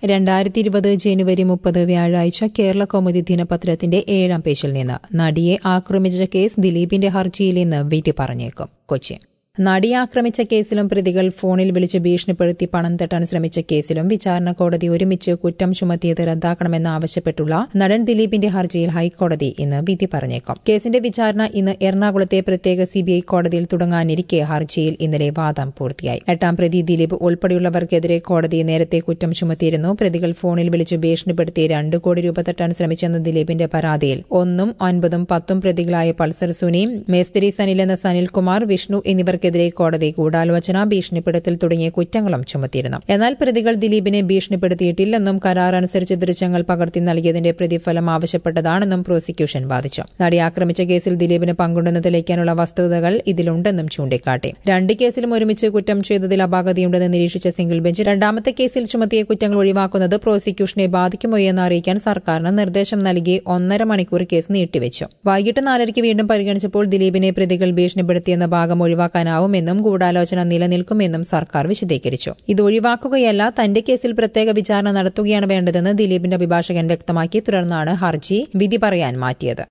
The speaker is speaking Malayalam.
രണ്ടായിരത്തി ഇരുപത് ജനുവരി മുപ്പത് വ്യാഴാഴ്ച കേരള കൗമുദി ദിനപത്രത്തിന്റെ ഏഴാം പേജിൽ നിന്ന് നടിയെ ആക്രമിച്ച കേസ് ദിലീപിന്റെ ഹർജിയിൽ ഇന്ന് വിധി പറഞ്ഞേക്കും കൊച്ചി നടിയെ ആക്രമിച്ച കേസിലും പ്രതികൾ ഫോണിൽ വിളിച്ച് ഭീഷണിപ്പെടുത്തി പണം തട്ടാൻ ശ്രമിച്ച കേസിലും വിചാരണ കോടതി ഒരുമിച്ച് കുറ്റം ചുമത്തിയത് റദ്ദാക്കണമെന്ന് ആവശ്യപ്പെട്ടുള്ള നടൻ ദിലീപിന്റെ ഹർജിയിൽ ഹൈക്കോടതി ഇന്ന് വിധി പറഞ്ഞേക്കും കേസിന്റെ വിചാരണ ഇന്ന് എറണാകുളത്തെ പ്രത്യേക സിബിഐ കോടതിയിൽ തുടങ്ങാനിരിക്കെ ഹർജിയിൽ ഇന്നലെ വാദം പൂർത്തിയായി എട്ടാം പ്രതി ദിലീപ് ഉൾപ്പെടെയുള്ളവർക്കെതിരെ കോടതി നേരത്തെ കുറ്റം ചുമത്തിയിരുന്നു പ്രതികൾ ഫോണിൽ വിളിച്ച് ഭീഷണിപ്പെടുത്തി രണ്ട് കോടി രൂപ തട്ടാൻ ശ്രമിച്ചെന്ന ദിലീപിന്റെ പരാതിയിൽ ഒന്നും ഒൻപതും പത്തും പ്രതികളായ പൾസർ സുനി മേസ്തിരി സനിൽ എന്ന സനിൽകുമാർ വിഷ്ണു എന്നിവർ ഇവർക്കെതിരെ കോടതി ഗൂഢാലോചന ഭീഷണിപ്പെടുത്തൽ തുടങ്ങിയ കുറ്റങ്ങളും ചുമത്തിയിരുന്നു എന്നാൽ പ്രതികൾ ദിലീപിനെ ഭീഷണിപ്പെടുത്തിയിട്ടില്ലെന്നും കരാർ അനുസരിച്ച് ദൃശ്യങ്ങൾ പകർത്തി നൽകിയതിന്റെ പ്രതിഫലം ആവശ്യപ്പെട്ടതാണെന്നും പ്രോസിക്യൂഷൻ വാദിച്ചു നടി ആക്രമിച്ച കേസിൽ ദിലീപിന് പങ്കുണ്ടെന്ന് തെളിയിക്കാനുള്ള വസ്തുതകൾ ഇതിലുണ്ടെന്നും ചൂണ്ടിക്കാട്ടി രണ്ട് കേസിലും ഒരുമിച്ച് കുറ്റം ചെയ്തതിൽ അപാകതയുണ്ടെന്ന് നിരീക്ഷിച്ച സിംഗിൾ ബെഞ്ച് രണ്ടാമത്തെ കേസിൽ ചുമത്തിയ കുറ്റങ്ങൾ ഒഴിവാക്കുന്നത് പ്രോസിക്യൂഷനെ ബാധിക്കുമോ എന്ന് അറിയിക്കാൻ സർക്കാരിന് നിർദ്ദേശം നൽകി ഒന്നര മണിക്കൂർ കേസ് നീട്ടിവെച്ചു വൈകിട്ട് നാലരയ്ക്ക് വീണ്ടും പരിഗണിച്ചപ്പോൾ ദിലീപിനെ പ്രതികൾ ഭീഷണിപ്പെടുത്തിയെന്ന ഭാഗം ഒഴിവാക്കാനാവും ഉണ്ടാവുമെന്നും ഗൂഢാലോചന നിലനിൽക്കുമെന്നും സർക്കാർ വിശദീകരിച്ചു ഇത് ഒഴിവാക്കുകയല്ല തന്റെ കേസിൽ പ്രത്യേക വിചാരണ നടത്തുകയാണ് വേണ്ടതെന്ന് ദിലീപിന്റെ അഭിഭാഷകൻ വ്യക്തമാക്കി തുടർന്നാണ് ഹർജി വിധി പറയാൻ മാറ്റിയത്